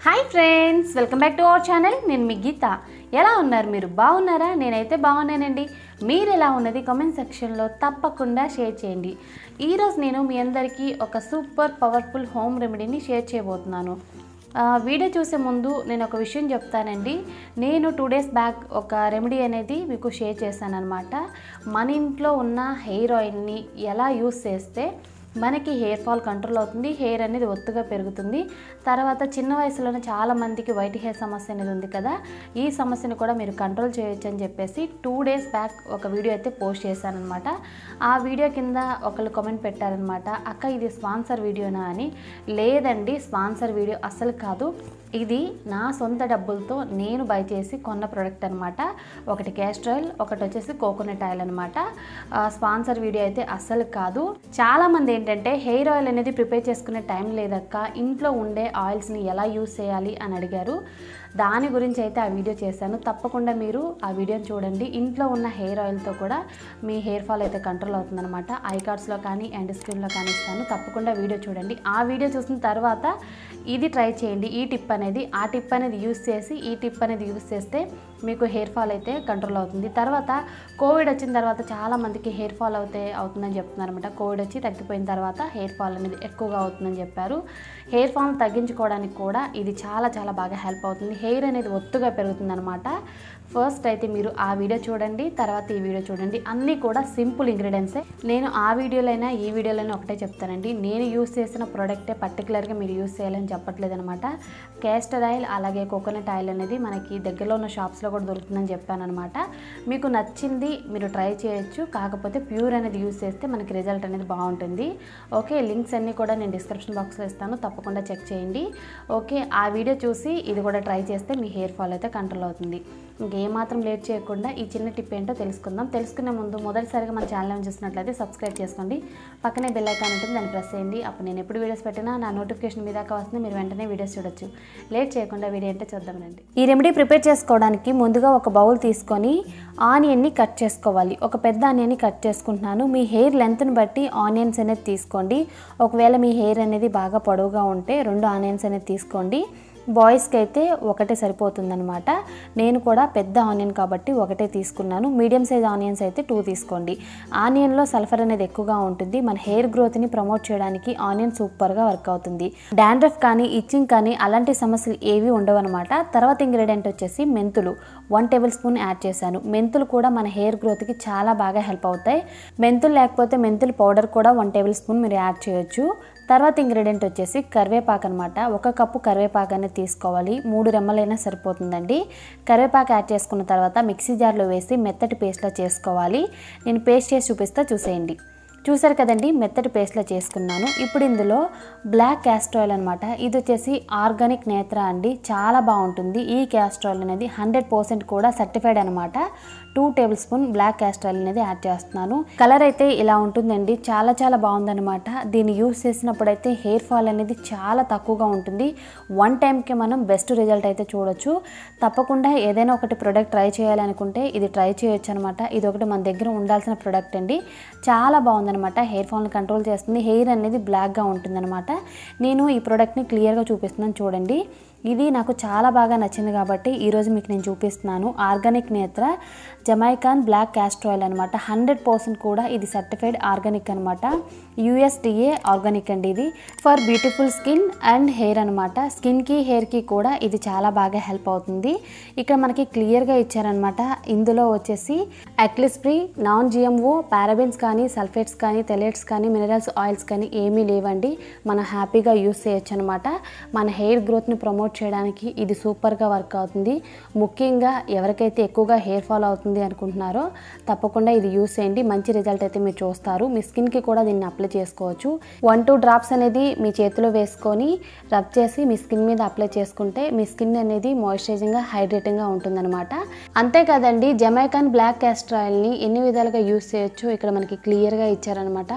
hi friends welcome back to our channel నేను మీ గీత ఎలా ఉన్నారు మీరు బాగున్నారా నేనైతే బాగున్నానండి మీరు ఎలా ఉన్నది కామెంట్ సెక్షన్లో తప్పకుండా షేర్ చేయండి ఈరోజు నేను మీ అందరికీ ఒక సూపర్ పవర్ఫుల్ హోమ్ రెమెడీని షేర్ చేయబోతున్నాను ఆ, వీడియో చూసే ముందు నేను ఒక విషయం చెప్తానండి నేను టూ డేస్ బ్యాక్ ఒక రెమెడీ అనేది మీకు షేర్ చేశాను అనమాట మన ఇంట్లో ఉన్న హెయిర్ ఆయిల్ని ఎలా యూస్ చేస్తే మనకి హెయిర్ ఫాల్ కంట్రోల్ అవుతుంది హెయిర్ అనేది ఒత్తుగా పెరుగుతుంది తర్వాత చిన్న వయసులోనే చాలా మందికి వైట్ హెయిర్ సమస్య అనేది ఉంది కదా ఈ సమస్యను కూడా మీరు కంట్రోల్ చేయొచ్చు అని చెప్పేసి టూ డేస్ బ్యాక్ ఒక వీడియో అయితే పోస్ట్ చేశాను అనమాట ఆ వీడియో కింద ఒకళ్ళు కామెంట్ పెట్టారనమాట అక్క ఇది స్పాన్సర్ వీడియోనా అని లేదండి స్పాన్సర్ వీడియో అసలు కాదు ఇది నా సొంత డబ్బులతో నేను బై చేసి కొన్న ప్రోడక్ట్ అనమాట ఒకటి క్యాస్టర్ ఆయిల్ ఒకటి వచ్చేసి కోకోనట్ ఆయిల్ అనమాట స్పాన్సర్ వీడియో అయితే అస్సలు కాదు చాలామంది ఏంటంటే హెయిర్ ఆయిల్ అనేది ప్రిపేర్ చేసుకునే టైం లేదక్క ఇంట్లో ఉండే ఆయిల్స్ని ఎలా యూస్ చేయాలి అని అడిగారు దాని గురించి అయితే ఆ వీడియో చేశాను తప్పకుండా మీరు ఆ వీడియోని చూడండి ఇంట్లో ఉన్న హెయిర్ ఆయిల్తో కూడా మీ హెయిర్ ఫాల్ అయితే కంట్రోల్ అవుతుందన్నమాట ఐ కార్డ్స్లో కానీ ఎండ్ స్క్రీన్లో కానీ ఇస్తాను తప్పకుండా వీడియో చూడండి ఆ వీడియో చూసిన తర్వాత ఇది ట్రై చేయండి ఈ టిప్ అనేది ఆ టిప్ అనేది యూస్ చేసి ఈ టిప్ అనేది యూస్ చేస్తే మీకు హెయిర్ ఫాల్ అయితే కంట్రోల్ అవుతుంది తర్వాత కోవిడ్ వచ్చిన తర్వాత చాలా మందికి హెయిర్ ఫాల్ అవుతే అవుతుందని చెప్తున్నారు అనమాట కోవిడ్ వచ్చి తగ్గిపోయిన తర్వాత హెయిర్ ఫాల్ అనేది ఎక్కువగా అవుతుందని చెప్పారు హెయిర్ ఫాల్ తగ్గించుకోవడానికి కూడా ఇది చాలా చాలా బాగా హెల్ప్ అవుతుంది హెయిర్ అనేది ఒత్తుగా పెరుగుతుంది ఫస్ట్ అయితే మీరు ఆ వీడియో చూడండి తర్వాత ఈ వీడియో చూడండి అన్నీ కూడా సింపుల్ ఇంగ్రీడియంట్సే నేను ఆ వీడియోలైనా ఈ వీడియోలైనా ఒకటే చెప్తానండి నేను యూస్ చేసిన ప్రోడక్టే పర్టికులర్గా మీరు యూస్ చేయాలని చెప్పట్లేదు అనమాట క్యాస్టర్ ఆయిల్ అలాగే కోకోనట్ ఆయిల్ అనేది మనకి దగ్గరలో ఉన్న షాప్స్లో కూడా దొరుకుతుందని చెప్పాను అనమాట మీకు నచ్చింది మీరు ట్రై చేయొచ్చు కాకపోతే ప్యూర్ అనేది యూస్ చేస్తే మనకి రిజల్ట్ అనేది బాగుంటుంది ఓకే లింక్స్ అన్నీ కూడా నేను డిస్క్రిప్షన్ బాక్స్లో ఇస్తాను తప్పకుండా చెక్ చేయండి ఓకే ఆ వీడియో చూసి ఇది కూడా ట్రై చేస్తే మీ హెయిర్ ఫాల్ అయితే కంట్రోల్ అవుతుంది ఇంకేమాత్రం లేట్ చేయకుండా ఈ చిన్న టిప్ ఏంటో తెలుసుకుందాం తెలుసుకునే ముందు మొదటిసారిగా మన ఛానల్ చూసినట్లయితే సబ్స్క్రైబ్ చేసుకోండి పక్కనే బెల్ ఐకాన్ ఉంటుంది దాన్ని ప్రెస్ చేయండి అప్పుడు నేను ఎప్పుడు వీడియోస్ పెట్టినా నా నోటిఫికేషన్ మీ దాకా వస్తుంది మీరు వెంటనే వీడియోస్ చూడొచ్చు లేట్ చేయకుండా వీడియో ఏంటో చూద్దాం రండి ఈ రెమెడీ ప్రిపేర్ చేసుకోవడానికి ముందుగా ఒక బౌల్ తీసుకొని ఆనియన్ని కట్ చేసుకోవాలి ఒక పెద్ద ఆనియన్ని కట్ చేసుకుంటున్నాను మీ హెయిర్ లెంత్ని బట్టి ఆనియన్స్ అనేది తీసుకోండి ఒకవేళ మీ హెయిర్ అనేది బాగా పొడవుగా ఉంటే రెండు ఆనియన్స్ అనేది తీసుకోండి బాయ్స్కి అయితే ఒకటే సరిపోతుందనమాట నేను కూడా పెద్ద ఆనియన్ కాబట్టి ఒకటే తీసుకున్నాను మీడియం సైజ్ ఆనియన్స్ అయితే టూ తీసుకోండి ఆనియన్లో సల్ఫర్ అనేది ఎక్కువగా ఉంటుంది మన హెయిర్ గ్రోత్ని ప్రమోట్ చేయడానికి ఆనియన్ సూపర్గా వర్క్ అవుతుంది డాండ్రఫ్ కానీ ఇచ్చింగ్ కానీ అలాంటి సమస్యలు ఏవి ఉండవు అనమాట తర్వాత ఇంగ్రీడియంట్ వచ్చేసి మెంతులు వన్ టేబుల్ స్పూన్ యాడ్ చేశాను మెంతులు కూడా మన హెయిర్ గ్రోత్కి చాలా బాగా హెల్ప్ అవుతాయి మెంతులు లేకపోతే మెంతుల పౌడర్ కూడా వన్ టేబుల్ స్పూన్ మీరు యాడ్ చేయొచ్చు తర్వాత ఇంగ్రీడియంట్ వచ్చేసి కరివేపాకు అనమాట ఒక కప్పు కరివేపాకు అనేది తీసుకోవాలి మూడు రెమ్మలైనా సరిపోతుందండి కరివేపాకు యాడ్ చేసుకున్న తర్వాత మిక్సీ జార్లో వేసి మెత్తటి పేస్ట్లా చేసుకోవాలి నేను పేస్ట్ చేసి చూపిస్తా చూసేయండి చూసారు కదండి మెత్తటి పేస్ట్లో చేసుకున్నాను ఇప్పుడు ఇందులో బ్లాక్ క్యాస్టర్ ఆయిల్ అనమాట ఇది వచ్చేసి ఆర్గానిక్ నేత్ర అండి చాలా బాగుంటుంది ఈ క్యాస్టర్ ఆయిల్ అనేది హండ్రెడ్ పర్సెంట్ కూడా సర్టిఫైడ్ అనమాట two tablespoon black castor oil అనేది యాడ్ చేస్తున్నాను కలర్ అయితే ఇలా ఉంటుందండి చాలా చాలా బాగుందనమాట దీన్ని యూస్ చేసినప్పుడు అయితే హెయిర్ ఫాల్ అనేది చాలా తక్కువగా ఉంటుంది వన్ టైంకి మనం బెస్ట్ రిజల్ట్ అయితే చూడొచ్చు తప్పకుండా ఏదైనా ఒకటి ప్రోడక్ట్ ట్రై చేయాలనుకుంటే ఇది ట్రై చేయొచ్చు అనమాట ఇది ఒకటి మన దగ్గర ఉండాల్సిన ప్రోడక్ట్ అండి చాలా బాగుందనమాట హెయిర్ ఫాల్ని కంట్రోల్ చేస్తుంది హెయిర్ అనేది బ్లాక్గా ఉంటుందన్నమాట నేను ఈ ప్రోడక్ట్ని క్లియర్గా చూపిస్తున్నాను చూడండి ఇది నాకు చాలా బాగా నచ్చింది కాబట్టి ఈరోజు మీకు నేను చూపిస్తున్నాను organic Netra Jamaican black castor oil అనమాట హండ్రెడ్ పర్సెంట్ కూడా ఇది సర్టిఫైడ్ ఆర్గానిక్ అనమాట యూఎస్డిఏ ఆర్గానిక్ అండి ఇది for beautiful skin and hair అనమాట స్కిన్కి హెయిర్కి కూడా ఇది చాలా బాగా హెల్ప్ అవుతుంది ఇక్కడ మనకి క్లియర్గా ఇచ్చారనమాట ఇందులో వచ్చేసి అక్లిస్ ఫ్రీ నాన్ జిఎంఓ పారాబెన్స్ కానీ సల్ఫేట్స్ కానీ తెలేట్స్ కానీ మినరల్స్ ఆయిల్స్ కానీ ఏమీ లేవండి మనం హ్యాపీగా యూస్ చేయొచ్చు అనమాట మన హెయిర్ గ్రోత్ని ప్రమోట్ చేయడానికి ఇది సూపర్గా వర్క్ అవుతుంది ముఖ్యంగా ఎవరికైతే ఎక్కువగా హెయిర్ ఫాల్ అవుతుంది అనుకుంటున్నారో తప్పకుండా ఇది యూస్ చేయండి మంచి రిజల్ట్ అయితే మీరు చూస్తారు మీ స్కిన్కి కూడా దీన్ని అప్లై చేసుకోవచ్చు వన్ టూ డ్రాప్స్ అనేది మీ చేతిలో వేసుకొని రబ్ చేసి మీ స్కిన్ మీద అప్లై చేసుకుంటే మీ స్కిన్ అనేది మాయిశ్చరైజింగ్గా హైడ్రేటింగ్గా ఉంటుందన్నమాట అంతేకాదండి జమైకాన్ బ్లాక్ క్యాస్టర్ ఆయిల్ని ఎన్ని విధాలుగా యూస్ చేయొచ్చు ఇక్కడ మనకి క్లియర్గా ఇచ్చారనమాట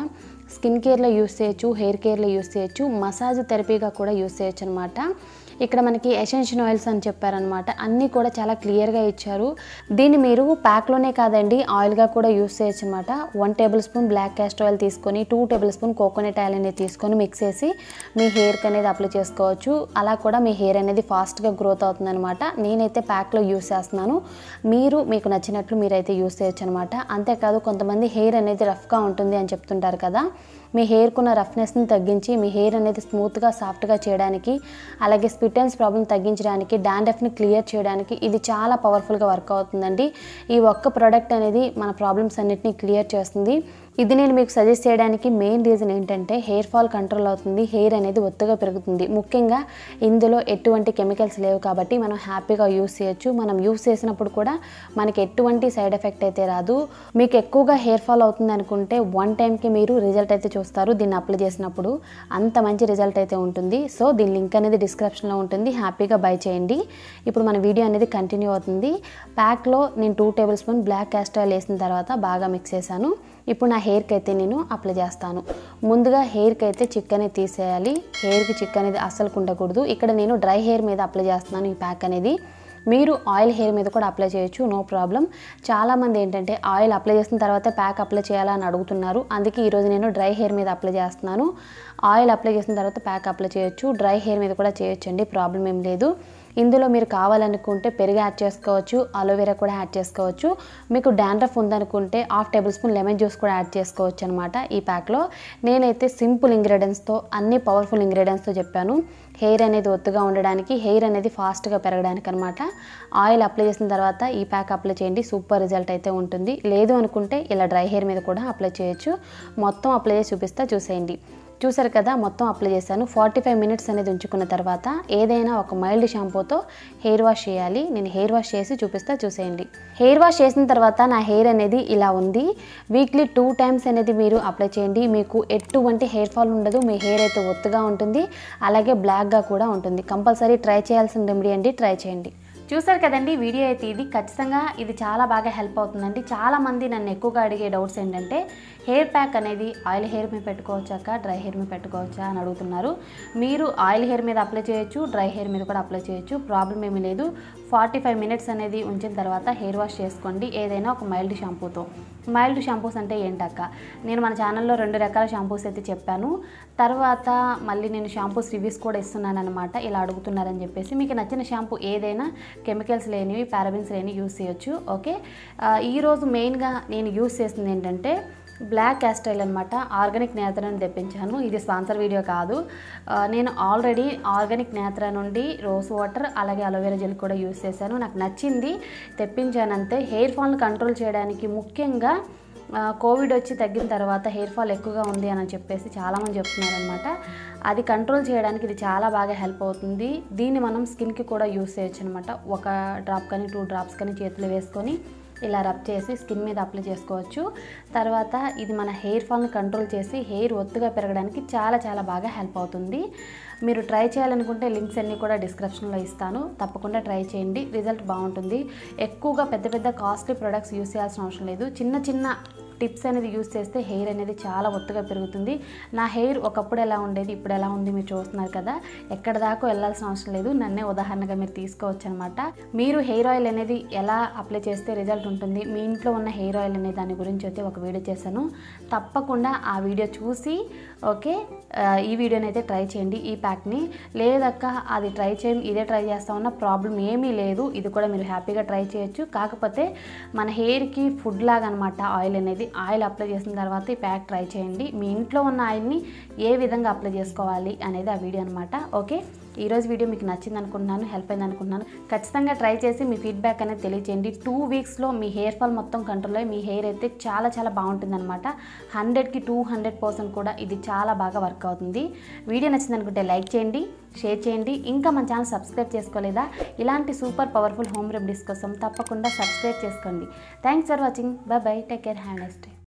స్కిన్ కేర్లో యూస్ చేయొచ్చు హెయిర్ కేర్లో యూస్ చేయొచ్చు మసాజ్ థెరపీగా కూడా యూస్ చేయొచ్చు అనమాట ఇక్కడ మనకి ఎసెన్షియల్ ఆయిల్స్ అని చెప్పారనమాట అన్నీ కూడా చాలా క్లియర్గా ఇచ్చారు దీన్ని మీరు ప్యాక్లోనే కాదండి ఆయిల్గా కూడా యూస్ చేయొచ్చు అనమాట one tablespoon black castor oil తీసుకొని two tablespoon coconut oil అనేది తీసుకొని మిక్స్ చేసి మీ హెయిర్కి అనేది అప్లై చేసుకోవచ్చు అలా కూడా మీ హెయిర్ అనేది ఫాస్ట్గా గ్రోత్ అవుతుంది అనమాట నేనైతే ప్యాక్లో యూస్ చేస్తున్నాను మీరు మీకు నచ్చినట్లు మీరైతే యూస్ చేయొచ్చు అనమాట అంతేకాదు కొంతమంది హెయిర్ అనేది రఫ్గా ఉంటుంది అని చెప్తుంటారు కదా మీ హెయిర్కున్న రఫ్నెస్ని తగ్గించి మీ హెయిర్ అనేది స్మూత్గా సాఫ్ట్గా చేయడానికి అలాగే స్పిట్ అండ్స్ ప్రాబ్లం తగ్గించడానికి డాండ్రఫ్ని క్లియర్ చేయడానికి ఇది చాలా పవర్ఫుల్గా వర్క్ అవుతుందండి ఈ ఒక్క ప్రోడక్ట్ అనేది మన ప్రాబ్లమ్స్ అన్నిటిని క్లియర్ చేస్తుంది ఇది నేను మీకు సజెస్ట్ చేయడానికి మెయిన్ రీజన్ ఏంటంటే హెయిర్ ఫాల్ కంట్రోల్ అవుతుంది హెయిర్ అనేది ఒత్తుగా పెరుగుతుంది ముఖ్యంగా ఇందులో ఎటువంటి కెమికల్స్ లేవు కాబట్టి మనం హ్యాపీగా యూస్ చేయొచ్చు మనం యూస్ చేసినప్పుడు కూడా మనకి ఎటువంటి సైడ్ ఎఫెక్ట్ అయితే రాదు మీకు ఎక్కువగా హెయిర్ ఫాల్ అవుతుంది అనుకుంటే వన్ టైంకి మీరు రిజల్ట్ అయితే చూస్తారు దీన్ని అప్లై చేసినప్పుడు అంత మంచి రిజల్ట్ అయితే ఉంటుంది సో దీని లింక్ అనేది డిస్క్రిప్షన్లో ఉంటుంది హ్యాపీగా బై చేయండి ఇప్పుడు మన వీడియో అనేది కంటిన్యూ అవుతుంది ప్యాక్లో నేను two tablespoon black castor oil వేసిన తర్వాత బాగా మిక్స్ చేశాను ఇప్పుడు నా హెయిర్కి అయితే నేను అప్లై చేస్తాను ముందుగా హెయిర్కి అయితే చిక్ అనేది తీసేయాలి హెయిర్కి చిక్ అనేది అస్సలు ఉండకూడదు ఇక్కడ నేను డ్రై హెయిర్ మీద అప్లై చేస్తున్నాను ఈ ప్యాక్ అనేది మీరు ఆయిల్ హెయిర్ మీద కూడా అప్లై చేయొచ్చు నో ప్రాబ్లం చాలామంది ఏంటంటే ఆయిల్ అప్లై చేసిన తర్వాత ప్యాక్ అప్లై చేయాలని అడుగుతున్నారు అందుకే ఈరోజు నేను డ్రై హెయిర్ మీద అప్లై చేస్తున్నాను ఆయిల్ అప్లై చేసిన తర్వాత ప్యాక్ అప్లై చేయొచ్చు డ్రై హెయిర్ మీద కూడా చేయొచ్చండి ప్రాబ్లం ఏం లేదు ఇందులో మీరు కావాలనుకుంటే పెరుగు యాడ్ చేసుకోవచ్చు అలోవెరా కూడా యాడ్ చేసుకోవచ్చు మీకు డాండ్రఫ్ ఉందనుకుంటే half tablespoon lemon juice కూడా యాడ్ చేసుకోవచ్చు అనమాట ఈ ప్యాక్లో నేనైతే సింపుల్ ఇంగ్రీడియంట్స్తో అన్ని పవర్ఫుల్ ఇంగ్రీడియంట్స్తో చెప్పాను హెయిర్ అనేది ఒత్తుగా ఉండడానికి హెయిర్ అనేది ఫాస్ట్గా పెరగడానికి అనమాట ఆయిల్ అప్లై చేసిన తర్వాత ఈ ప్యాక్ అప్లై చేయండి సూపర్ రిజల్ట్ అయితే ఉంటుంది లేదు అనుకుంటే ఇలా డ్రై హెయిర్ మీద కూడా అప్లై చేయొచ్చు మొత్తం అప్లై చేసి చూపిస్తా చూసేయండి చూసారు కదా మొత్తం అప్లై చేశాను ఫార్టీ ఫైవ్ మినిట్స్ అనేది ఉంచుకున్న తర్వాత ఏదైనా ఒక మైల్డ్ షాంపూతో హెయిర్ వాష్ చేయాలి నేను హెయిర్ వాష్ చేసి చూపిస్తా చూసేయండి హెయిర్ వాష్ చేసిన తర్వాత నా హెయిర్ అనేది ఇలా ఉంది వీక్లీ టూ టైమ్స్ అనేది మీరు అప్లై చేయండి మీకు ఎటువంటి హెయిర్ ఫాల్ ఉండదు మీ హెయిర్ అయితే ఒత్తుగా ఉంటుంది అలాగే బ్లాక్గా కూడా ఉంటుంది కంపల్సరీ ట్రై చేయాల్సిన రెమెడీ అండి ట్రై చేయండి చూసారు కదండి వీడియో అయితే ఇది ఖచ్చితంగా ఇది చాలా బాగా హెల్ప్ అవుతుందండి చాలామంది నన్ను ఎక్కువగా అడిగే డౌట్స్ ఏంటంటే హెయిర్ ప్యాక్ అనేది ఆయిల్ హెయిర్ మీద పెట్టుకోవచ్చాక డ్రై హెయిర్ మీద పెట్టుకోవచ్చా అని అడుగుతున్నారు మీరు ఆయిల్ హెయిర్ మీద అప్లై చేయొచ్చు డ్రై హెయిర్ మీద కూడా అప్లై చేయొచ్చు ప్రాబ్లం ఏమీ లేదు ఫార్టీ ఫైవ్ మినిట్స్ అనేది ఉంచిన తర్వాత హెయిర్ వాష్ చేసుకోండి ఏదైనా ఒక మైల్డ్ షాంపూతో మైల్డ్ షాంపూస్ అంటే ఏంటక్క నేను మన ఛానల్లో రెండు రకాల షాంపూస్ అయితే చెప్పాను తర్వాత మళ్ళీ నేను షాంపూస్ రివ్యూస్ కూడా ఇస్తున్నాను అనమాట ఇలా అడుగుతున్నారని చెప్పేసి మీకు నచ్చిన షాంపూ ఏదైనా కెమికల్స్ లేనివి పారాబిన్స్ లేనివి యూస్ చేయొచ్చు ఓకే ఆ, ఈరోజు మెయిన్గా నేను యూస్ చేస్తుంది ఏంటంటే బ్లాక్ క్యాస్టైల్ అనమాట ఆర్గానిక్ నేత్ర అని తెప్పించాను ఇది స్పాన్సర్ వీడియో కాదు ఆ, నేను ఆల్రెడీ ఆర్గానిక్ నేత్ర నుండి రోజ్ వాటర్ అలాగే అలోవెరా జెల్ కూడా యూస్ చేశాను నాకు నచ్చింది తెప్పించానంతే హెయిర్ ఫాల్ని కంట్రోల్ చేయడానికి ముఖ్యంగా ఆ, కోవిడ్ వచ్చి తగ్గిన తర్వాత హెయిర్ ఫాల్ ఎక్కువగా ఉంది అని చెప్పేసి చాలామంది చెప్తున్నారనమాట అది కంట్రోల్ చేయడానికి ఇది చాలా బాగా హెల్ప్ అవుతుంది దీన్ని మనం స్కిన్కి కూడా యూస్ చేయొచ్చు అనమాట ఒక డ్రాప్ కానీ టూ డ్రాప్స్ కానీ చేతిలో వేసుకొని ఇలా రబ్ చేసి స్కిన్ మీద అప్లై చేసుకోవచ్చు తర్వాత ఇది మన హెయిర్ ఫాల్ని కంట్రోల్ చేసి హెయిర్ ఒత్తుగా పెరగడానికి చాలా చాలా బాగా హెల్ప్ అవుతుంది మీరు ట్రై చేయాలనుకుంటే లింక్స్ అన్నీ కూడా డిస్క్రిప్షన్లో ఇస్తాను తప్పకుండా ట్రై చేయండి రిజల్ట్ బాగుంటుంది ఎక్కువగా పెద్ద పెద్ద కాస్ట్లీ ప్రొడక్ట్స్ యూస్ చేయాల్సిన అవసరం లేదు చిన్న చిన్న టిప్స్ అనేది యూస్ చేస్తే హెయిర్ అనేది చాలా ఒత్తుగా పెరుగుతుంది నా హెయిర్ ఒకప్పుడు ఎలా ఉండేది ఇప్పుడు ఎలా ఉంది మీరు చూస్తున్నారు కదా ఎక్కడ దాకా వెళ్ళాల్సిన అవసరం లేదు నన్నే ఉదాహరణగా మీరు తీసుకోవచ్చు అనమాట మీరు హెయిర్ ఆయిల్ అనేది ఎలా అప్లై చేస్తే రిజల్ట్ ఉంటుంది మీ ఇంట్లో ఉన్న హెయిర్ ఆయిల్ అనే దాని గురించి అయితే ఒక వీడియో చేశాను తప్పకుండా ఆ వీడియో చూసి ఓకే ఆ, ఈ వీడియోని అయితే ట్రై చేయండి ఈ ప్యాక్ని లేదక్క అది ట్రై చేయం ఇదే ట్రై చేస్తామన్న ప్రాబ్లం ఏమీ లేదు ఇది కూడా మీరు హ్యాపీగా ట్రై చేయొచ్చు కాకపోతే మన హెయిర్కి ఫుడ్ లాగా అనమాట ఆయిల్ అనేది ఆయిల్ అప్లై చేసిన తర్వాత ఈ ప్యాక్ ట్రై చేయండి మీ ఇంట్లో ఉన్న ఆయిల్ని ఏ విధంగా అప్లై చేసుకోవాలి అనేది ఆ వీడియో అనమాట ఓకే ఈరోజు వీడియో మీకు నచ్చింది అనుకుంటున్నాను హెల్ప్ అయింది అనుకుంటున్నాను ఖచ్చితంగా ట్రై చేసి మీ ఫీడ్బ్యాక్ అనేది తెలియచేయండి టూ వీక్స్లో మీ హెయిర్ ఫాల్ మొత్తం కంట్రోల్ అయ్యి మీ హెయిర్ అయితే చాలా చాలా బాగుంటుంది అనమాట హండ్రెడ్కి టూ హండ్రెడ్ పర్సెంట్ కూడా ఇది చాలా బాగా వర్క్ అవుతుంది వీడియో నచ్చింది అనుకుంటే లైక్ చేయండి షేర్ చేయండి ఇంకా మన ఛానల్ సబ్స్క్రైబ్ చేసుకోలేదా ఇలాంటి సూపర్ పవర్ఫుల్ హోమ్ రెమెడీస్ కోసం తప్పకుండా సబ్స్క్రైబ్ చేసుకోండి thanks for watching bye bye take care have next day